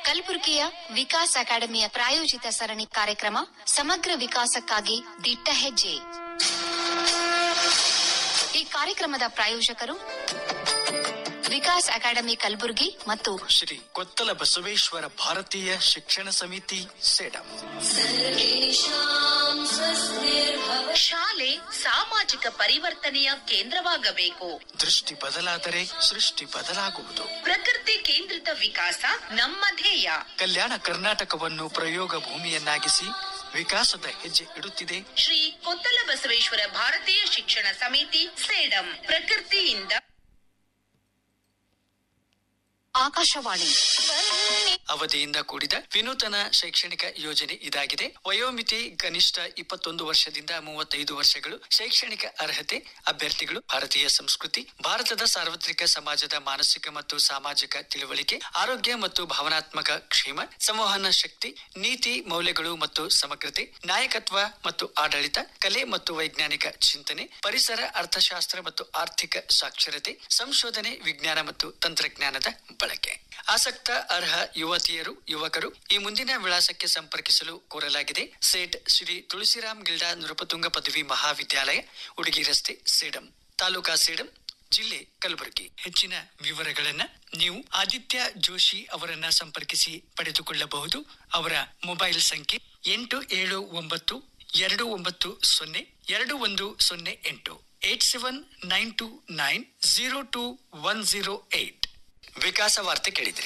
ಕಲಬುರಗಿಯ ವಿಕಾಸ್ ಅಕಾಡೆಮಿಯ ಪ್ರಾಯೋಜಿತ ಸರಣಿ ಕಾರ್ಯಕ್ರಮ ಸಮಗ್ರ ವಿಕಾಸಕ್ಕಾಗಿ ದಿಟ್ಟ ಹೆಜ್ಜೆ ಈ ಕಾರ್ಯಕ್ರಮದ ಪ್ರಾಯೋಜಕರು ವಿಕಾಸ್ ಅಕಾಡೆಮಿ ಕಲಬುರಗಿ ಮತ್ತು ಶ್ರೀ ಕೊತ್ತಲ ಬಸವೇಶ್ವರ ಭಾರತೀಯ ಶಿಕ್ಷಣ ಸಮಿತಿ ಸೆಡಂ ಶಾಲೆ ಸಾಮಾಜಿಕ ಪರಿವರ್ತನೆಯ ಕೇಂದ್ರವಾಗಬೇಕು ದೃಷ್ಟಿ ಬದಲಾದರೆ ಸೃಷ್ಟಿ ಬದಲಾಗುವುದು ಪ್ರಕೃತಿ ಕೇಂದ್ರಿತ ವಿಕಾಸ ನಮ್ಮ ಧ್ಯೇಯ ಕಲ್ಯಾಣ ಕರ್ನಾಟಕವನ್ನು ಪ್ರಯೋಗ ಭೂಮಿಯನ್ನಾಗಿಸಿ ವಿಕಾಸದ ಹೆಜ್ಜೆ ಇಡುತ್ತಿದೆ ಶ್ರೀ ಕೊತ್ತಲ ಬಸವೇಶ್ವರ ಭಾರತೀಯ ಶಿಕ್ಷಣ ಸಮಿತಿ ಸೇಡಂ ಪ್ರಕೃತಿಯಿಂದ ಆಕಾಶವಾಣಿ ಅವಧಿಯಿಂದ ಕೂಡಿದ ವಿನೂತನ ಶೈಕ್ಷಣಿಕ ಯೋಜನೆ ಇದಾಗಿದೆ ವಯೋಮಿತಿ ಕನಿಷ್ಠ ಇಪ್ಪತ್ತೊಂದು ವರ್ಷದಿಂದ ಮೂವತ್ತೈದು ವರ್ಷಗಳು ಶೈಕ್ಷಣಿಕ ಅರ್ಹತೆ ಅಭ್ಯರ್ಥಿಗಳು ಭಾರತೀಯ ಸಂಸ್ಕೃತಿ ಭಾರತದ ಸಾರ್ವತ್ರಿಕ ಸಮಾಜದ ಮಾನಸಿಕ ಮತ್ತು ಸಾಮಾಜಿಕ ತಿಳುವಳಿಕೆ ಆರೋಗ್ಯ ಮತ್ತು ಭಾವನಾತ್ಮಕ ಕ್ಷೇಮ ಸಂವಹನ ಶಕ್ತಿ ನೀತಿ ಮೌಲ್ಯಗಳು ಮತ್ತು ಸಮಗ್ರತೆ ನಾಯಕತ್ವ ಮತ್ತು ಆಡಳಿತ ಕಲೆ ಮತ್ತು ವೈಜ್ಞಾನಿಕ ಚಿಂತನೆ ಪರಿಸರ ಅರ್ಥಶಾಸ್ತ್ರ ಮತ್ತು ಆರ್ಥಿಕ ಸಾಕ್ಷರತೆ ಸಂಶೋಧನೆ ವಿಜ್ಞಾನ ಮತ್ತು ತಂತ್ರಜ್ಞಾನದ ಬಳಕೆ ಆಸಕ್ತ ಅರ್ಹ ಯುವತಿಯರು ಯುವಕರು ಈ ಮುಂದಿನ ವಿಳಾಸಕ್ಕೆ ಸಂಪರ್ಕಿಸಲು ಕೋರಲಾಗಿದೆ ಸೇಟ್ ಶ್ರೀ ತುಳಸಿರಾಮ್ ಗಿಲ್ಡಾ ನೃಪತುಂಗ ಪದವಿ ಮಹಾವಿದ್ಯಾಲಯ ಉಡುಗಿ ರಸ್ತೆ ಸೇಡಂ ತಾಲೂಕಾ ಸೇಡಂ ಜಿಲ್ಲೆ ಕಲಬುರಗಿ ಹೆಚ್ಚಿನ ವಿವರಗಳನ್ನ ನೀವು ಆದಿತ್ಯ ಜೋಶಿ ಅವರನ್ನ ಸಂಪರ್ಕಿಸಿ ಪಡೆದುಕೊಳ್ಳಬಹುದು ಅವರ ಮೊಬೈಲ್ ಸಂಖ್ಯೆ ಎಂಟು ಏಳು ಒಂಬತ್ತು ಎರಡು ಒಂಬತ್ತು ಸೊನ್ನೆ ಎರಡು ಒಂದು ಸೊನ್ನೆ ಎಂಟು eight seven nine two nine zero two one zero eight ವಿಕಾಸ ವಾರ್ತೆ ಕೇಳಿದ್ರಿ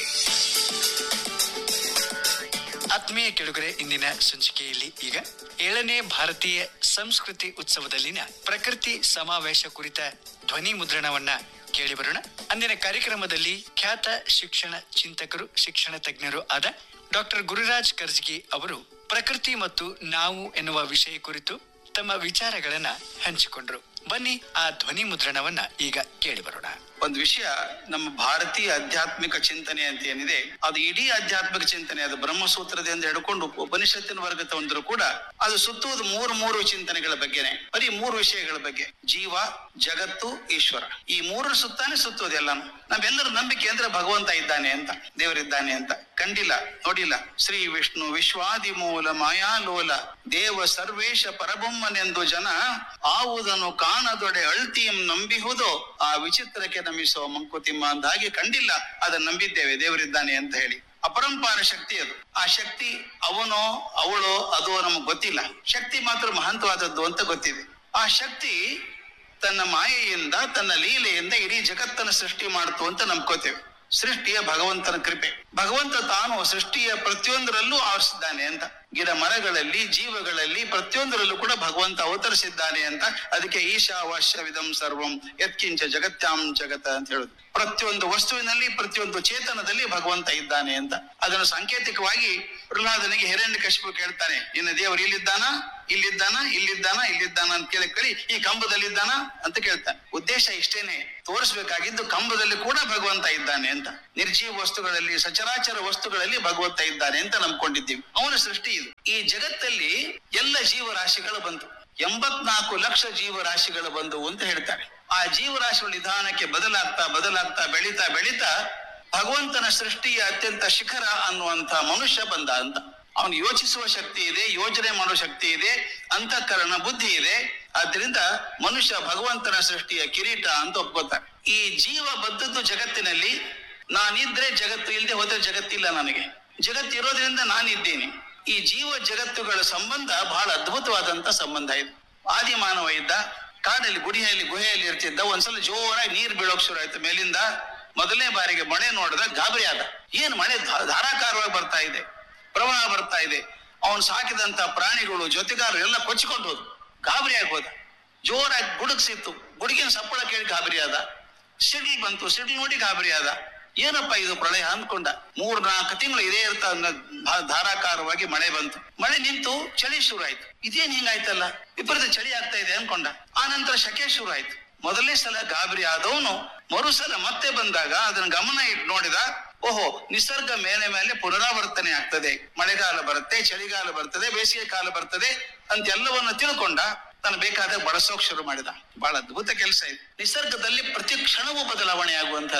ಆತ್ಮೀಯ ಕೆಳಗರೆ ಇಂದಿನ ಸಂಚಿಕೆಯಲ್ಲಿ ಈಗ ಏಳನೇ ಭಾರತೀಯ ಸಂಸ್ಕೃತಿ ಉತ್ಸವದಲ್ಲಿನ ಪ್ರಕೃತಿ ಸಮಾವೇಶ ಕುರಿತ ಧ್ವನಿ ಮುದ್ರಣವನ್ನ ಕೇಳಿ ಬರೋಣ ಅಂದಿನ ಕಾರ್ಯಕ್ರಮದಲ್ಲಿ ಖ್ಯಾತ ಶಿಕ್ಷಣ ಚಿಂತಕರು ಶಿಕ್ಷಣ ತಜ್ಞರು ಆದ ಡಾಕ್ಟರ್ ಗುರುರಾಜ್ ಕರ್ಜ್ಗಿ ಅವರು ಪ್ರಕೃತಿ ಮತ್ತು ನಾವು ಎನ್ನುವ ವಿಷಯ ಕುರಿತು ತಮ್ಮ ವಿಚಾರಗಳನ್ನ ಹಂಚಿಕೊಂಡ್ರು ಬನ್ನಿ ಆ ಧ್ವನಿ ಮುದ್ರಣವನ್ನ ಈಗ ಕೇಳಿ ಬರೋಣ ಒಂದು ವಿಷಯ ನಮ್ಮ ಭಾರತೀಯ ಆಧ್ಯಾತ್ಮಿಕ ಚಿಂತನೆ ಅಂತ ಏನಿದೆ ಅದು ಇಡೀ ಆಧ್ಯಾತ್ಮಿಕ ಚಿಂತನೆ ಅದು ಬ್ರಹ್ಮಸೂತ್ರದಿಂದ ಹಿಡ್ಕೊಂಡು ಉಪನಿಷತ್ತಿನ ವರ್ಗ ತಗೊಂಡ್ರು ಕೂಡ ಅದು ಸುತ್ತುವುದು ಮೂರು ಮೂರು ಚಿಂತನೆಗಳ ಬಗ್ಗೆನೆ ಬರೀ ಮೂರು ವಿಷಯಗಳ ಬಗ್ಗೆ ಜೀವ ಜಗತ್ತು ಈಶ್ವರ ಈ ಮೂರರ ಸುತ್ತಾನೆ ಸುತ್ತೋದು ಎಲ್ಲಾನು ನಾವೆಲ್ಲರ ನಂಬಿಕೆ ಅಂದ್ರೆ ಭಗವಂತ ಇದ್ದಾನೆ ಅಂತ ದೇವರಿದ್ದಾನೆ ಅಂತ ಕಂಡಿಲ್ಲ ನೋಡಿಲ್ಲ ಶ್ರೀ ವಿಷ್ಣು ವಿಶ್ವಾದಿ ಮೂಲ ಮಾಯಾಲೋಲ ದೇವ ಸರ್ವೇಶ ಪರಬೊಮ್ಮನೆಂದು ಜನ ಆವುದನ್ನು ಕಾಣದೊಡೆ ಅಳ್ತಿಯಂ ನಂಬಿಹುದು ಆ ವಿಚಿತ್ರಕ್ಕೆ ನಮಿಸುವ ಮಂಕುತಿಮ್ಮ ಅಂತ ಹಾಗೆ ಕಂಡಿಲ್ಲ ಅದನ್ನ ನಂಬಿದ್ದೇವೆ ದೇವರಿದ್ದಾನೆ ಅಂತ ಹೇಳಿ ಅಪರಂಪಾರ ಶಕ್ತಿ ಅದು ಆ ಶಕ್ತಿ ಅವನೋ ಅವಳೋ ಅದೋ ನಮಗ್ ಗೊತ್ತಿಲ್ಲ ಶಕ್ತಿ ಮಾತ್ರ ಮಹಂತವಾದದ್ದು ಅಂತ ಗೊತ್ತಿದೆ ಆ ಶಕ್ತಿ ತನ್ನ ಮಾಯೆಯಿಂದ ತನ್ನ ಲೀಲೆಯಿಂದ ಇಡೀ ಜಗತ್ತನ್ನು ಸೃಷ್ಟಿ ಮಾಡ್ತು ಅಂತ ನಂಬ್ಕೋತೇವೆ ಸೃಷ್ಟಿಯ ಭಗವಂತನ ಕೃಪೆ ಭಗವಂತ ತಾನು ಸೃಷ್ಟಿಯ ಪ್ರತಿಯೊಂದರಲ್ಲೂ ಆವರಿಸಿದ್ದಾನೆ ಅಂತ ಗಿಡ ಮರಗಳಲ್ಲಿ ಜೀವಗಳಲ್ಲಿ ಪ್ರತಿಯೊಂದರಲ್ಲೂ ಕೂಡ ಭಗವಂತ ಅವತರಿಸಿದ್ದಾನೆ ಅಂತ ಅದಕ್ಕೆ ಈಶಾವಾಶ್ಯವಿದಂ ಸರ್ವಂ ಯತ್ಕಿಂಚ ಜಗತ್ಯಾಂ ಜಗತ ಅಂತ ಹೇಳುದು ಪ್ರತಿಯೊಂದು ವಸ್ತುವಿನಲ್ಲಿ ಪ್ರತಿಯೊಂದು ಚೇತನದಲ್ಲಿ ಭಗವಂತ ಇದ್ದಾನೆ ಅಂತ ಅದನ್ನು ಸಾಂಕೇತಿಕವಾಗಿ ಪ್ರಹ್ಲಾದನಿಗೆ ಹಿರಣ್ಯ ಕಶಿಪು ಕೇಳ್ತಾನೆ ನಿನ್ನ ದೇವರು ಇಲ್ಲಿದ್ದಾನ ಇಲ್ಲಿದ್ದಾನ ಇಲ್ಲಿದ್ದಾನ ಇಲ್ಲಿದ್ದಾನ ಅಂತ ಕೇಳಿ ಕಳಿ ಈ ಕಂಬದಲ್ಲಿದ್ದಾನ ಅಂತ ಕೇಳ್ತಾನೆ ಉದ್ದೇಶ ಇಷ್ಟೇನೆ ತೋರಿಸ್ಬೇಕಾಗಿದ್ದು ಕಂಬದಲ್ಲಿ ಕೂಡ ಭಗವಂತ ಇದ್ದಾನೆ ಅಂತ ನಿರ್ಜೀವ ವಸ್ತುಗಳಲ್ಲಿ ಸಚರಾಚರ ವಸ್ತುಗಳಲ್ಲಿ ಭಗವಂತ ಇದ್ದಾನೆ ಅಂತ ನಂಬ್ಕೊಂಡಿದ್ದೀವಿ ಅವನ ಸೃಷ್ಟಿ ಇದು ಈ ಜಗತ್ತಲ್ಲಿ ಎಲ್ಲ ಜೀವರಾಶಿಗಳು ಬಂತು ಎಂಬತ್ನಾಲ್ಕು ಲಕ್ಷ ಜೀವರಾಶಿಗಳು ಬಂದವು ಅಂತ ಹೇಳ್ತಾರೆ ಆ ಜೀವರಾಶಿಗಳ ನಿಧಾನಕ್ಕೆ ಬದಲಾಗ್ತಾ ಬದಲಾಗ್ತಾ ಬೆಳೀತಾ ಬೆಳೀತಾ ಭಗವಂತನ ಸೃಷ್ಟಿಯ ಅತ್ಯಂತ ಶಿಖರ ಅನ್ನುವಂತ ಮನುಷ್ಯ ಬಂದ ಅಂತ ಅವನು ಯೋಚಿಸುವ ಶಕ್ತಿ ಇದೆ ಯೋಜನೆ ಮಾಡೋ ಶಕ್ತಿ ಇದೆ ಅಂತಃಕರಣ ಬುದ್ಧಿ ಇದೆ ಆದ್ರಿಂದ ಮನುಷ್ಯ ಭಗವಂತನ ಸೃಷ್ಟಿಯ ಕಿರೀಟ ಅಂತ ಒಪ್ಕೋತಾರೆ ಈ ಜೀವ ಬದ್ದದ್ದು ಜಗತ್ತಿನಲ್ಲಿ ನಾನಿದ್ರೆ ಜಗತ್ತು ಇಲ್ಲದೆ ಹೋದ್ರೆ ಜಗತ್ತಿಲ್ಲ ನನಗೆ ಜಗತ್ತಿರೋದ್ರಿಂದ ನಾನಿದ್ದೀನಿ ಈ ಜೀವ ಜಗತ್ತುಗಳ ಸಂಬಂಧ ಬಹಳ ಅದ್ಭುತವಾದಂತ ಸಂಬಂಧ ಇದೆ ಆದಿ ಮಾನವ ಇದ್ದ ಕಾಡಲ್ಲಿ ಗುಡಿಯಲ್ಲಿ ಗುಹೆಯಲ್ಲಿ ಇರ್ತಿದ್ದ ಒಂದ್ಸಲ ಜೋರಾಗಿ ನೀರ್ ಬೀಳೋಕ್ ಶುರು ಆಯ್ತು ಮೇಲಿಂದ ಮೊದಲನೇ ಬಾರಿಗೆ ಮಳೆ ನೋಡಿದ ಗಾಬರಿ ಆದ ಏನ್ ಮಳೆ ಧಾ- ಧಾರಾಕಾರವಾಗಿ ಬರ್ತಾ ಇದೆ ಪ್ರವಾಹ ಬರ್ತಾ ಇದೆ ಅವನು ಸಾಕಿದಂತ ಪ್ರಾಣಿಗಳು ಜೊತೆಗಾರರು ಎಲ್ಲ ಕೊಚ್ಚಿಕೊಂಡು ಹೋದ್ರು ಗಾಬರಿ ಆಗಿ ಹೋದ ಜೋರಾಗಿ ಗುಡುಗ್ಸಿತ್ತು ಗುಡುಗಿನ ಸಪ್ಪಳ ಕೇಳಿ ಗಾಬರಿ ಆದ ಸಿಡ್ಲ್ ಬಂತು ಸಿಡ್ಲ್ ನೋಡಿ ಗಾಬರಿ ಆದ ಏನಪ್ಪ ಇದು ಪ್ರಳಯ ಅಂದ್ಕೊಂಡ ಮೂರ್ ನಾಲ್ಕು ತಿಂಗಳು ಇದೇ ಇರ್ತಾ ಧಾರಾಕಾರವಾಗಿ ಮಳೆ ಬಂತು ಮಳೆ ನಿಂತು ಚಳಿ ಶುರು ಆಯ್ತು ಇದೇನ್ ಹಿಂಗಾಯ್ತಲ್ಲ ವಿಪರೀತ ಚಳಿ ಆಗ್ತಾ ಇದೆ ಅನ್ಕೊಂಡ ಆ ನಂತರ ಶಕೆ ಶುರು ಆಯ್ತು ಮೊದಲನೇ ಸಲ ಗಾಬರಿ ಆದವನು ಮರುಸಲ ಮತ್ತೆ ಬಂದಾಗ ಅದನ್ನ ಗಮನ ಇಟ್ಟು ನೋಡಿದ ಓಹೋ ನಿಸರ್ಗ ಮೇಲೆ ಮೇಲೆ ಪುನರಾವರ್ತನೆ ಆಗ್ತದೆ ಮಳೆಗಾಲ ಬರುತ್ತೆ ಚಳಿಗಾಲ ಬರ್ತದೆ ಬೇಸಿಗೆ ಕಾಲ ಬರ್ತದೆ ಅಂತ ಎಲ್ಲವನ್ನ ತಿಳ್ಕೊಂಡ ತಾನು ಬೇಕಾದಾಗ ಬಳಸೋಕ್ ಶುರು ಮಾಡಿದ ಬಹಳ ಅದ್ಭುತ ಕೆಲಸ ಇದು ನಿಸರ್ಗದಲ್ಲಿ ಪ್ರತಿ ಕ್ಷಣವೂ ಬದಲಾವಣೆ ಆಗುವಂತಹದ್ದು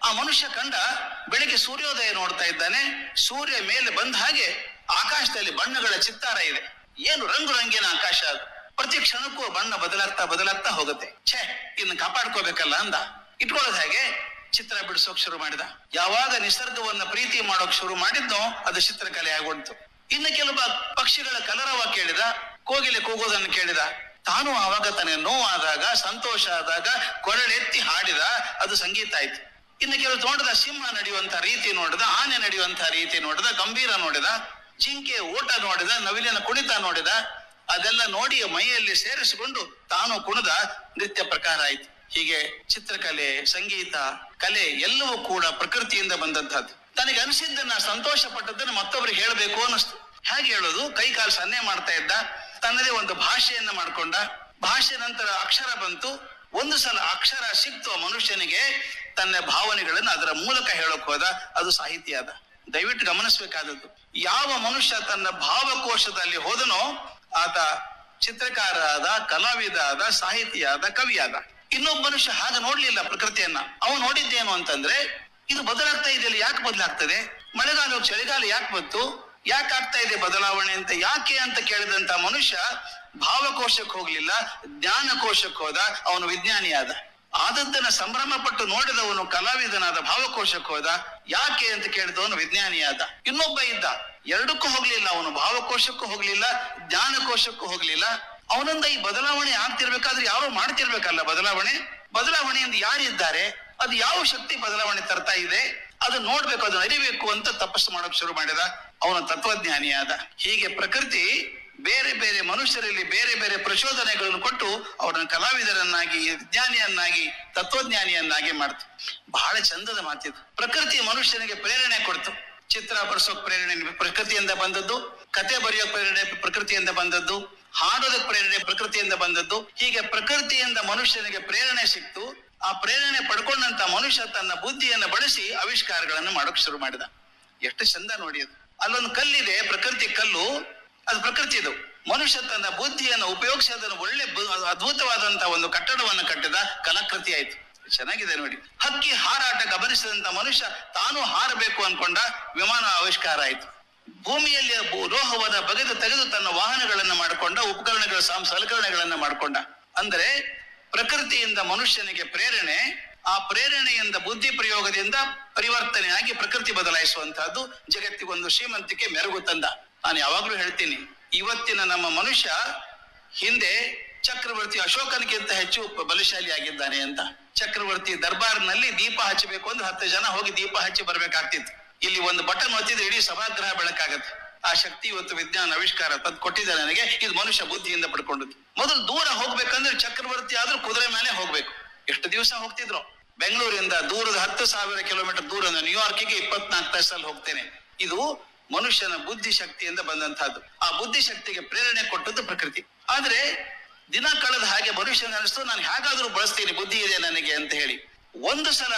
ಆ ಮನುಷ್ಯ ಕಂಡ ಬೆಳಿಗ್ಗೆ ಸೂರ್ಯೋದಯ ನೋಡ್ತಾ ಇದ್ದಾನೆ ಸೂರ್ಯ ಮೇಲೆ ಬಂದ ಹಾಗೆ ಆಕಾಶದಲ್ಲಿ ಬಣ್ಣಗಳ ಚಿತ್ತಾರ ಇದೆ ಏನು ರಂಗು ರಂಗಿನ ಆಕಾಶ ಅದು ಪ್ರತಿ ಕ್ಷಣಕ್ಕೂ ಬಣ್ಣ ಬದಲಾಗ್ತಾ ಬದಲಾಗ್ತಾ ಹೋಗುತ್ತೆ ಛೇ ಇನ್ನು ಕಾಪಾಡ್ಕೋಬೇಕಲ್ಲ ಅಂದ ಇಟ್ಕೊಳ್ಳೋದು ಹೇಗೆ ಚಿತ್ರ ಬಿಡಿಸೋಕ್ ಶುರು ಮಾಡಿದ ಯಾವಾಗ ನಿಸರ್ಗವನ್ನ ಪ್ರೀತಿ ಮಾಡೋಕ್ ಶುರು ಮಾಡಿದ್ನೋ ಅದು ಚಿತ್ರಕಲೆ ಆಗೋಡ್ತು ಇನ್ನು ಕೆಲವು ಪಕ್ಷಿಗಳ ಕಲರವ ಕೇಳಿದ ಕೋಗಿಲೆ ಕೂಗೋದನ್ನು ಕೇಳಿದ ತಾನು ಆವಾಗ ತನಗೆ ನೋವಾದಾಗ ಸಂತೋಷ ಆದಾಗ ಕೊರಳೆತ್ತಿ ಹಾಡಿದ ಅದು ಸಂಗೀತ ಆಯ್ತು ಇನ್ನು ಕೆಲವು ತೋಟದ ಸಿಂಹ ನಡೆಯುವಂತ ರೀತಿ ನೋಡಿದ ಆನೆ ನಡೆಯುವಂತ ರೀತಿ ನೋಡಿದ ಗಂಭೀರ ನೋಡಿದ ಜಿಂಕೆ ಊಟ ನೋಡಿದ ನವಿಲಿನ ಕುಣಿತ ನೋಡಿದ ಅದೆಲ್ಲ ನೋಡಿ ಮೈಯಲ್ಲಿ ಸೇರಿಸಿಕೊಂಡು ತಾನು ಕುಣಿದ ನೃತ್ಯ ಪ್ರಕಾರ ಆಯ್ತು ಹೀಗೆ ಚಿತ್ರಕಲೆ ಸಂಗೀತ ಕಲೆ ಎಲ್ಲವೂ ಕೂಡ ಪ್ರಕೃತಿಯಿಂದ ಬಂದಂತಹದ್ದು ತನಗೆ ಅನಿಸಿದ್ದನ್ನ ಸಂತೋಷ ಪಟ್ಟದ್ದನ್ನ ಮತ್ತೊಬ್ಬರಿಗೆ ಹೇಳಬೇಕು ಅನ್ನಿಸ್ತು ಹೇಗೆ ಹೇಳೋದು ಕೈ ಕಾಲು ಸನ್ನೆ ಮಾಡ್ತಾ ಇದ್ದ ತನ್ನದೇ ಒಂದು ಭಾಷೆಯನ್ನ ಮಾಡ್ಕೊಂಡ ಭಾಷೆ ನಂತರ ಅಕ್ಷರ ಬಂತು ಒಂದು ಸಲ ಅಕ್ಷರ ಸಿಕ್ತು ಆ ಮನುಷ್ಯನಿಗೆ ತನ್ನ ಭಾವನೆಗಳನ್ನು ಅದರ ಮೂಲಕ ಹೇಳಕ್ ಹೋದ ಅದು ಸಾಹಿತ್ಯ ಅದ ದಯವಿಟ್ಟು ಗಮನಿಸಬೇಕಾದದ್ದು ಯಾವ ಮನುಷ್ಯ ತನ್ನ ಭಾವಕೋಶದಲ್ಲಿ ಹೋದನೋ ಆತ ಚಿತ್ರಕಾರ ಆದ ಕಲಾವಿದ ಆದ ಸಾಹಿತಿ ಆದ ಕವಿ ಆದ ಇನ್ನೊಬ್ಬ ಮನುಷ್ಯ ಹಾಗೆ ನೋಡ್ಲಿಲ್ಲ ಪ್ರಕೃತಿಯನ್ನ ಅವನು ನೋಡಿದ್ದೇನು ಅಂತಂದ್ರೆ ಇದು ಬದಲಾಗ್ತಾ ಇದೆಯಲ್ಲ ಯಾಕೆ ಬದಲಾಗ್ತದೆ ಮಳೆಗಾಲ ಹೋಗಿ ಚಳಿಗಾಲ ಯಾಕೆ ಬಂತು ಯಾಕೆ ಆಗ್ತಾ ಇದೆ ಬದಲಾವಣೆ ಅಂತ ಯಾಕೆ ಅಂತ ಕೇಳಿದಂತ ಮನುಷ್ಯ ಭಾವಕೋಶಕ್ಕೆ ಹೋಗ್ಲಿಲ್ಲ ಜ್ಞಾನಕೋಶಕ್ಕೆ ಹೋದ ಅವನು ವಿಜ್ಞಾನಿ ಆದ ಆದದ್ದನ್ನ ಸಂಭ್ರಮ ಪಟ್ಟು ನೋಡಿದವನು ಕಲಾವಿದನಾದ ಭಾವಕೋಶಕ್ಕೆ ಹೋದ ಯಾಕೆ ಅಂತ ಕೇಳಿದವನು ವಿಜ್ಞಾನಿ ಆದ ಇನ್ನೊಬ್ಬ ಇದ್ದ ಎರಡಕ್ಕೂ ಹೋಗ್ಲಿಲ್ಲ ಅವನು ಭಾವಕೋಶಕ್ಕೂ ಹೋಗ್ಲಿಲ್ಲ ಜ್ಞಾನಕೋಶಕ್ಕೂ ಹೋಗ್ಲಿಲ್ಲ ಅವನಿಂದ ಈ ಬದಲಾವಣೆ ಆಗ್ತಿರ್ಬೇಕಾದ್ರೆ ಯಾರೋ ಮಾಡ್ತಿರ್ಬೇಕಲ್ಲ ಬದಲಾವಣೆ ಬದಲಾವಣೆಯಿಂದ ಯಾರಿದ್ದಾರೆ ಅದು ಯಾವ ಶಕ್ತಿ ಬದಲಾವಣೆ ತರ್ತಾ ಇದೆ ಅದು ನೋಡ್ಬೇಕು ಅದನ್ನ ಅರಿಬೇಕು ಅಂತ ತಪಸ್ಸು ಮಾಡೋಕ್ ಶುರು ಮಾಡಿದ ಅವನ ತತ್ವಜ್ಞಾನಿಯಾದ ಹೀಗೆ ಪ್ರಕೃತಿ ಬೇರೆ ಬೇರೆ ಮನುಷ್ಯರಲ್ಲಿ ಬೇರೆ ಬೇರೆ ಪ್ರಚೋದನೆಗಳನ್ನು ಕೊಟ್ಟು ಅವರನ್ನು ಕಲಾವಿದರನ್ನಾಗಿ ವಿಜ್ಞಾನಿಯನ್ನಾಗಿ ತತ್ವಜ್ಞಾನಿಯನ್ನಾಗಿ ಮಾಡ್ತು ಬಹಳ ಚಂದದ ಮಾತಿದು ಪ್ರಕೃತಿ ಮನುಷ್ಯನಿಗೆ ಪ್ರೇರಣೆ ಕೊಡ್ತು ಚಿತ್ರ ಬರ್ಸೋಕ್ ಪ್ರೇರಣೆ ಪ್ರಕೃತಿಯಿಂದ ಬಂದದ್ದು ಕತೆ ಬರೆಯೋಕ್ ಪ್ರೇರಣೆ ಪ್ರಕೃತಿಯಿಂದ ಬಂದದ್ದು ಹಾಡೋದಕ್ ಪ್ರೇರಣೆ ಪ್ರಕೃತಿಯಿಂದ ಬಂದದ್ದು ಹೀಗೆ ಪ್ರಕೃತಿಯಿಂದ ಮನುಷ್ಯನಿಗೆ ಪ್ರೇರಣೆ ಸಿಕ್ತು ಆ ಪ್ರೇರಣೆ ಪಡ್ಕೊಂಡಂತ ಮನುಷ್ಯ ತನ್ನ ಬುದ್ಧಿಯನ್ನು ಬಳಸಿ ಆವಿಷ್ಕಾರಗಳನ್ನು ಮಾಡೋಕ್ ಶುರು ಮಾಡಿದ ಎಷ್ಟು ಚಂದ ನೋಡಿ ಅದು ಅಲ್ಲೊಂದು ಕಲ್ಲಿದೆ ಪ್ರಕೃತಿ ಕಲ್ಲು ಅದು ಪ್ರಕೃತಿದು ಮನುಷ್ಯ ತನ್ನ ಬುದ್ಧಿಯನ್ನು ಉಪಯೋಗಿಸಿ ಅದನ್ನು ಒಳ್ಳೆ ಬು- ಅದ್ಭುತವಾದಂತ ಒಂದು ಕಟ್ಟಡವನ್ನು ಕಟ್ಟಿದ ಕಲಾಕೃತಿ ಆಯ್ತು ಚೆನ್ನಾಗಿದೆ ನೋಡಿ ಹಕ್ಕಿ ಹಾರಾಟ ಗಮನಿಸಿದಂತ ಮನುಷ್ಯ ತಾನು ಹಾರಬೇಕು ಅನ್ಕೊಂಡ ವಿಮಾನ ಆವಿಷ್ಕಾರ ಆಯ್ತು ಭೂಮಿಯಲ್ಲಿ ಭೂ- ಲೋಹವನ್ನ ಬಗೆದು ತೆಗೆದು ತನ್ನ ವಾಹನಗಳನ್ನ ಮಾಡಿಕೊಂಡ ಉಪಕರಣಗಳ ಸಾಮ್ ಸಲಕರಣೆಗಳನ್ನ ಮಾಡಿಕೊಂಡ ಅಂದ್ರೆ ಪ್ರಕೃತಿಯಿಂದ ಮನುಷ್ಯನಿಗೆ ಪ್ರೇರಣೆ ಆ ಪ್ರೇರಣೆಯಿಂದ ಬುದ್ಧಿ ಪ್ರಯೋಗದಿಂದ ಪರಿವರ್ತನೆಯಾಗಿ ಪ್ರಕೃತಿ ಬದಲಾಯಿಸುವಂತಹದ್ದು ಜಗತ್ತಿಗೊಂದು ಶ್ರೀಮಂತಿಕೆ ಮೆರುಗು ತಂದ ನಾನು ಯಾವಾಗ್ಲೂ ಹೇಳ್ತೀನಿ ಇವತ್ತಿನ ನಮ್ಮ ಮನುಷ್ಯ ಹಿಂದೆ ಚಕ್ರವರ್ತಿ ಅಶೋಕನಿಗಿಂತ ಹೆಚ್ಚು ಬಲಶಾಲಿ ಆಗಿದ್ದಾನೆ ಅಂತ ಚಕ್ರವರ್ತಿ ದರ್ಬಾರ್ನಲ್ಲಿ ದೀಪ ಹಚ್ಚಬೇಕು ಅಂದ್ರೆ ಹತ್ತು ಜನ ಹೋಗಿ ದೀಪ ಹಚ್ಚಿ ಬರ್ಬೇಕಾಗ್ತಿತ್ತು ಇಲ್ಲಿ ಒಂದು ಬಟನ್ ಒತ್ತಿದ್ರೆ ಇಡೀ ಸಭಾಗೃಹ ಬೆಳಕಾಗತ್ತೆ ಆ ಶಕ್ತಿ ಇವತ್ತು ವಿಜ್ಞಾನ ಆವಿಷ್ಕಾರ ತಂದು ಕೊಟ್ಟಿದೆ ನನಗೆ ಇದು ಮನುಷ್ಯ ಬುದ್ಧಿಯಿಂದ ಪಡ್ಕೊಂಡದ್ದು ಮೊದಲು ದೂರ ಹೋಗ್ಬೇಕಂದ್ರೆ ಚಕ್ರವರ್ತಿ ಆದ್ರೂ ಕುದುರೆ ಮೇಲೆ ಹೋಗ್ಬೇಕು ಎಷ್ಟು ದಿವಸ ಹೋಗ್ತಿದ್ರು ಬೆಂಗಳೂರಿಂದ ದೂರದ ಹತ್ತು ಸಾವಿರ ಕಿಲೋಮೀಟರ್ ದೂರ ನ್ಯೂಯಾರ್ಕಿಗೆ ಇಪ್ಪತ್ನಾಲ್ಕು ತಾಸಲ್ಲಿ ಹೋಗ್ತೇನೆ ಇದು ಮನುಷ್ಯನ ಬುದ್ಧಿ ಶಕ್ತಿಯಿಂದ ಬಂದಂತಹದ್ದು ಆ ಬುದ್ಧಿ ಶಕ್ತಿಗೆ ಪ್ರೇರಣೆ ಕೊಟ್ಟದ್ದು ಪ್ರಕೃತಿ ಆದ್ರೆ ದಿನ ಕಳೆದ ಹಾಗೆ ಮನುಷ್ಯನ ಅನಿಸ್ತು ನಾನು ಹೇಗಾದ್ರೂ ಬಳಸ್ತೀನಿ ಬುದ್ಧಿ ಇದೆ ನನಗೆ ಅಂತ ಹೇಳಿ ಒಂದು ಸಲ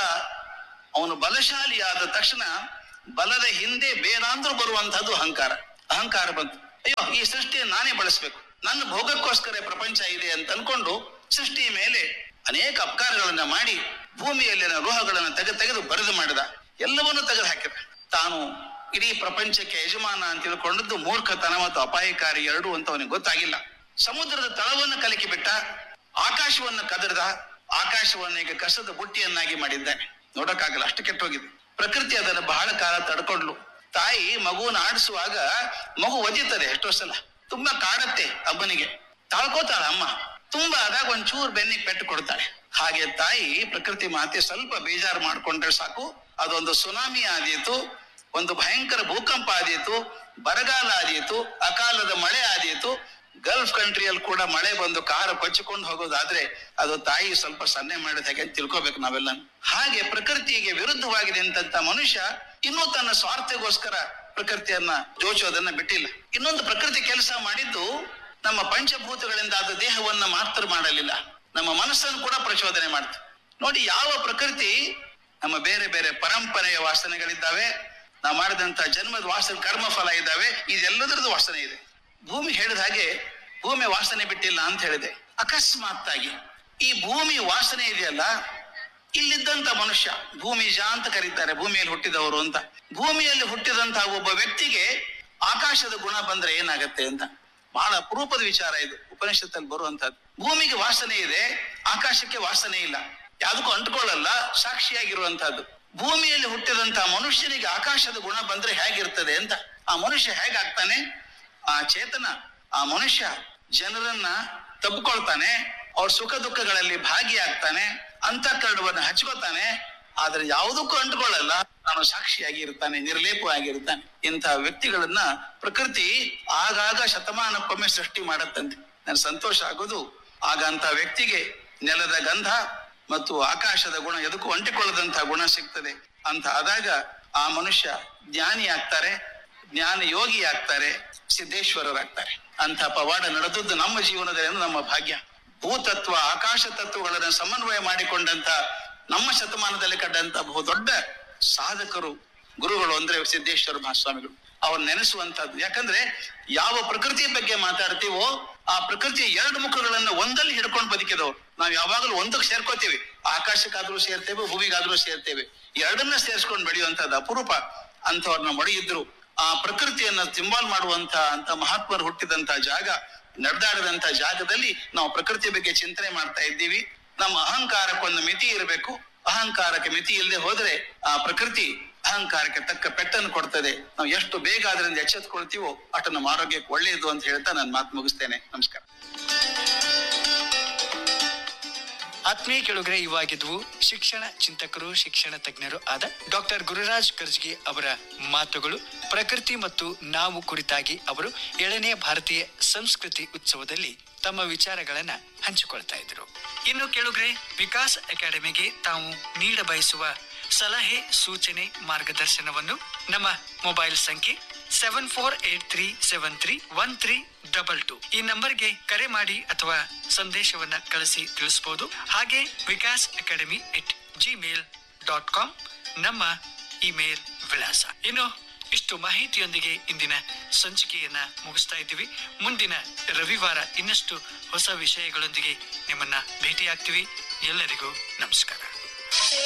ಅವನು ಬಲಶಾಲಿ ಆದ ತಕ್ಷಣ ಬಲದ ಹಿಂದೆ ಬೇರಾಂದ್ರೂ ಬರುವಂತಹದ್ದು ಅಹಂಕಾರ ಅಹಂಕಾರ ಬಂತು ಅಯ್ಯೋ ಈ ಸೃಷ್ಟಿಯನ್ನು ನಾನೇ ಬಳಸ್ಬೇಕು ನನ್ನ ಭೋಗಕ್ಕೋಸ್ಕರ ಪ್ರಪಂಚ ಇದೆ ಅಂತ ಅನ್ಕೊಂಡು ಸೃಷ್ಟಿಯ ಮೇಲೆ ಅನೇಕ ಅಪಕಾರಗಳನ್ನ ಮಾಡಿ ಭೂಮಿಯಲ್ಲಿನ ರೋಹಗಳನ್ನ ತೆಗೆದು ತೆಗೆದು ಬರೆದು ಮಾಡಿದ ಎಲ್ಲವನ್ನೂ ತೆಗೆದು ಹಾಕಿದ ತಾನು ಇಡೀ ಪ್ರಪಂಚಕ್ಕೆ ಯಜಮಾನ ಅಂತ ತಿಳ್ಕೊಂಡದ್ದು ಮೂರ್ಖತನ ಮತ್ತು ಅಪಾಯಕಾರಿ ಎರಡು ಅಂತ ಅವನಿಗೆ ಗೊತ್ತಾಗಿಲ್ಲ ಸಮುದ್ರದ ತಳವನ್ನು ಕಲಕಿ ಬಿಟ್ಟ ಆಕಾಶವನ್ನು ಕದರ್ದ ಆಕಾಶವನ್ನು ಈಗ ಕಸದ ಬುಟ್ಟಿಯನ್ನಾಗಿ ಮಾಡಿದ್ದಾನೆ ನೋಡಕ್ಕಾಗಲ್ಲ ಅಷ್ಟು ಕೆಟ್ಟೋಗಿದೆ ಪ್ರಕೃತಿ ಅದನ್ನು ಬಹಳ ಕಾಲ ತಡ್ಕೊಂಡ್ಲು ತಾಯಿ ಮಗುವನ್ನ ಆಡಿಸುವಾಗ ಮಗು ಒದಿತದೆ ಎಷ್ಟೋ ಸಲ ತುಂಬಾ ಕಾಡತ್ತೆ ಅಮ್ಮನಿಗೆ ತಾಳ್ಕೋತಾಳ ಅಮ್ಮ ತುಂಬಾ ಆದಾಗ ಒಂಚೂರು ಬೆನ್ನಿಗೆ ಪೆಟ್ಟು ಕೊಡ್ತಾಳೆ ಹಾಗೆ ತಾಯಿ ಪ್ರಕೃತಿ ಮಾತೆ ಸ್ವಲ್ಪ ಬೇಜಾರು ಮಾಡ್ಕೊಂಡ್ರೆ ಸಾಕು ಅದೊಂದು ಸುನಾಮಿ ಆದೀತು ಒಂದು ಭಯಂಕರ ಭೂಕಂಪ ಆದೀತು ಬರಗಾಲ ಆದೀತು ಅಕಾಲದ ಮಳೆ ಆದೀತು ಗಲ್ಫ್ ಕಂಟ್ರಿಯಲ್ಲಿ ಕೂಡ ಮಳೆ ಬಂದು ಕಾರ ಕೊಚ್ಚಿಕೊಂಡು ಹೋಗೋದಾದ್ರೆ ಅದು ತಾಯಿ ಸ್ವಲ್ಪ ಸನ್ನೆ ಮಾಡಿದ ಹಾಗೆ ಅಂತ ತಿಳ್ಕೊಬೇಕು ನಾವೆಲ್ಲ ಹಾಗೆ ಪ್ರಕೃತಿಗೆ ವಿರುದ್ಧವಾಗಿ ನಿಂತಂತ ಮನುಷ್ಯ ಇನ್ನೂ ತನ್ನ ಸ್ವಾರ್ಥಗೋಸ್ಕರ ಪ್ರಕೃತಿಯನ್ನ ಜೋಚೋದನ್ನ ಬಿಟ್ಟಿಲ್ಲ ಇನ್ನೊಂದು ಪ್ರಕೃತಿ ಕೆಲಸ ಮಾಡಿದ್ದು ನಮ್ಮ ಪಂಚಭೂತಗಳಿಂದ ಆದ ದೇಹವನ್ನ ಮಾತ್ರ ಮಾಡಲಿಲ್ಲ ನಮ್ಮ ಮನಸ್ಸನ್ನು ಕೂಡ ಪ್ರಚೋದನೆ ಮಾಡ್ತು ನೋಡಿ ಯಾವ ಪ್ರಕೃತಿ ನಮ್ಮ ಬೇರೆ ಬೇರೆ ಪರಂಪರೆಯ ವಾಸನೆಗಳಿದ್ದಾವೆ ನಾವು ಮಾಡಿದಂತ ಜನ್ಮದ ವಾಸನೆ ಕರ್ಮ ಫಲ ಇದ್ದಾವೆ ಇದೆಲ್ಲದರದ್ದು ವಾಸನೆ ಇದೆ ಭೂಮಿ ಹೇಳಿದ ಹಾಗೆ ಭೂಮಿ ವಾಸನೆ ಬಿಟ್ಟಿಲ್ಲ ಅಂತ ಹೇಳಿದೆ ಅಕಸ್ಮಾತ್ತಾಗಿ ಈ ಭೂಮಿ ವಾಸನೆ ಇದೆಯಲ್ಲ ಇಲ್ಲಿದ್ದಂತ ಮನುಷ್ಯ ಭೂಮಿಜ ಅಂತ ಕರೀತಾರೆ ಭೂಮಿಯಲ್ಲಿ ಹುಟ್ಟಿದವರು ಅಂತ ಭೂಮಿಯಲ್ಲಿ ಹುಟ್ಟಿದಂತಹ ಒಬ್ಬ ವ್ಯಕ್ತಿಗೆ ಆಕಾಶದ ಗುಣ ಬಂದ್ರೆ ಏನಾಗತ್ತೆ ಅಂತ ಬಹಳ ಅಪರೂಪದ ವಿಚಾರ ಇದು ಉಪನಿಷತ್ತಲ್ಲಿ ಬರುವಂತದ್ದು ಭೂಮಿಗೆ ವಾಸನೆ ಇದೆ ಆಕಾಶಕ್ಕೆ ವಾಸನೆ ಇಲ್ಲ ಯಾವುದಕ್ಕೂ ಅಂಟ್ಕೊಳ್ಳಲ್ಲ ಸಾಕ್ಷಿಯಾಗಿರುವಂತಹದ್ದು ಭೂಮಿಯಲ್ಲಿ ಹುಟ್ಟಿದಂತಹ ಮನುಷ್ಯನಿಗೆ ಆಕಾಶದ ಗುಣ ಬಂದ್ರೆ ಹೇಗಿರ್ತದೆ ಅಂತ ಆ ಮನುಷ್ಯ ಹೇಗಾಗ್ತಾನೆ ಆ ಚೇತನ ಆ ಮನುಷ್ಯ ಜನರನ್ನ ತಬ್ಕೊಳ್ತಾನೆ ಅವ್ರ ಸುಖ ದುಃಖಗಳಲ್ಲಿ ಭಾಗಿಯಾಗ್ತಾನೆ ಅಂತಃಕರಣವನ್ನು ಹಚ್ಕೋತಾನೆ ಆದ್ರೆ ಯಾವುದಕ್ಕೂ ಅಂಟ್ಕೊಳ್ಳಲ್ಲ ನಾನು ಸಾಕ್ಷಿಯಾಗಿ ಇರ್ತಾನೆ ನಿರ್ಲೇಪವಾಗಿರ್ತಾನೆ ಇಂತಹ ವ್ಯಕ್ತಿಗಳನ್ನ ಪ್ರಕೃತಿ ಆಗಾಗ ಶತಮಾನಕ್ಕೊಮ್ಮೆ ಸೃಷ್ಟಿ ಮಾಡತ್ತಂತೆ ನನ್ ಸಂತೋಷ ಆಗೋದು ಆಗ ಅಂತ ವ್ಯಕ್ತಿಗೆ ನೆಲದ ಗಂಧ ಮತ್ತು ಆಕಾಶದ ಗುಣ ಎದಕ್ಕೂ ಅಂಟಿಕೊಳ್ಳದಂತಹ ಗುಣ ಸಿಗ್ತದೆ ಅಂತ ಆದಾಗ ಆ ಮನುಷ್ಯ ಜ್ಞಾನಿ ಆಗ್ತಾರೆ ಜ್ಞಾನ ಯೋಗಿ ಆಗ್ತಾರೆ ಸಿದ್ದೇಶ್ವರರಾಗ್ತಾರೆ ಅಂತ ಪವಾಡ ನಡೆದದ್ದು ನಮ್ಮ ಜೀವನದಲ್ಲಿ ನಮ್ಮ ಭಾಗ್ಯ ಭೂತತ್ವ ಆಕಾಶ ತತ್ವಗಳನ್ನ ಸಮನ್ವಯ ಮಾಡಿಕೊಂಡಂತ ನಮ್ಮ ಶತಮಾನದಲ್ಲಿ ಕಂಡಂತ ಬಹು ದೊಡ್ಡ ಸಾಧಕರು ಗುರುಗಳು ಅಂದ್ರೆ ಸಿದ್ದೇಶ್ವರ ಮಹಾಸ್ವಾಮಿಗಳು ಅವ್ರು ನೆನೆಸುವಂತದ್ದು ಯಾಕಂದ್ರೆ ಯಾವ ಪ್ರಕೃತಿಯ ಬಗ್ಗೆ ಮಾತಾಡ್ತೀವೋ ಆ ಪ್ರಕೃತಿಯ ಎರಡು ಮುಖಗಳನ್ನ ಒಂದಲ್ಲಿ ಹಿಡ್ಕೊಂಡು ಬದುಕಿದವ್ರು ನಾವ್ ಯಾವಾಗಲೂ ಒಂದಕ್ಕೆ ಸೇರ್ಕೋತೀವಿ ಆಕಾಶಕ್ಕಾದ್ರೂ ಸೇರ್ತೇವೆ ಭೂಮಿಗಾದ್ರೂ ಸೇರ್ತೇವೆ ಎರಡನ್ನ ಸೇರ್ಸ್ಕೊಂಡು ಬೆಳೆಯುವಂತದ್ದು ಅಪರೂಪ ಅಂತವ್ರನ್ನ ಮಡಿಯಿದ್ರು ಆ ಪ್ರಕೃತಿಯನ್ನ ತಿಂಬಾಲ್ ಮಾಡುವಂತ ಅಂತ ಮಹಾತ್ಮರು ಹುಟ್ಟಿದಂತ ಜಾಗ ನಡೆದಾಡದಂತ ಜಾಗದಲ್ಲಿ ನಾವು ಪ್ರಕೃತಿ ಬಗ್ಗೆ ಚಿಂತನೆ ಮಾಡ್ತಾ ಇದ್ದೀವಿ ನಮ್ಮ ಅಹಂಕಾರಕ್ಕೊಂದು ಮಿತಿ ಇರಬೇಕು ಅಹಂಕಾರಕ್ಕೆ ಮಿತಿ ಇಲ್ಲದೆ ಹೋದ್ರೆ ಆ ಪ್ರಕೃತಿ ಅಹಂಕಾರಕ್ಕೆ ತಕ್ಕ ಪೆಟ್ಟನ್ನು ಕೊಡ್ತದೆ ನಾವು ಎಷ್ಟು ಬೇಗ ಅದರಿಂದ ಎಚ್ಚೆತ್ಕೊಳ್ತೀವೋ ಅಷ್ಟು ನಮ್ಮ ಆರೋಗ್ಯಕ್ಕೆ ಒಳ್ಳೆಯದು ಅಂತ ಹೇಳ್ತಾ ನಾನು ಮಾತು ಮುಗಿಸ್ತೇನೆ ನಮಸ್ಕಾರ ಆತ್ಮೀಯ ಕೆಳಗರೆ ಇವಾಗಿದ್ವು ಶಿಕ್ಷಣ ಚಿಂತಕರು ಶಿಕ್ಷಣ ತಜ್ಞರು ಆದ ಡಾಕ್ಟರ್ ಗುರುರಾಜ್ ಕರ್ಜ್ಗಿ ಅವರ ಮಾತುಗಳು ಪ್ರಕೃತಿ ಮತ್ತು ನಾವು ಕುರಿತಾಗಿ ಅವರು ಏಳನೇ ಭಾರತೀಯ ಸಂಸ್ಕೃತಿ ಉತ್ಸವದಲ್ಲಿ ತಮ್ಮ ವಿಚಾರಗಳನ್ನ ಹಂಚಿಕೊಳ್ತಾ ಇದ್ರು ಇನ್ನು ಕೆಳಗರೆ ವಿಕಾಸ್ ಅಕಾಡೆಮಿಗೆ ತಾವು ನೀಡ ಬಯಸುವ ಸಲಹೆ ಸೂಚನೆ ಮಾರ್ಗದರ್ಶನವನ್ನು ನಮ್ಮ ಮೊಬೈಲ್ ಸಂಖ್ಯೆ seven four eight three seven three one three double two ಈ ನಂಬರ್ಗೆ ಕರೆ ಮಾಡಿ ಅಥವಾ ಸಂದೇಶವನ್ನ ಕಳಿಸಿ ತಿಳಿಸಬಹುದು ಹಾಗೆ Vikas academy at Gmail dot com ನಮ್ಮ ಇಮೇಲ್ ವಿಳಾಸ ಇನ್ನು ಇಷ್ಟು ಮಾಹಿತಿಯೊಂದಿಗೆ ಇಂದಿನ ಸಂಚಿಕೆಯನ್ನ ಮುಗಿಸ್ತಾ ಇದ್ದೀವಿ ಮುಂದಿನ ರವಿವಾರ ಇನ್ನಷ್ಟು ಹೊಸ ವಿಷಯಗಳೊಂದಿಗೆ ನಿಮ್ಮನ್ನ ಭೇಟಿಯಾಗ್ತೀವಿ ಎಲ್ಲರಿಗೂ ನಮಸ್ಕಾರ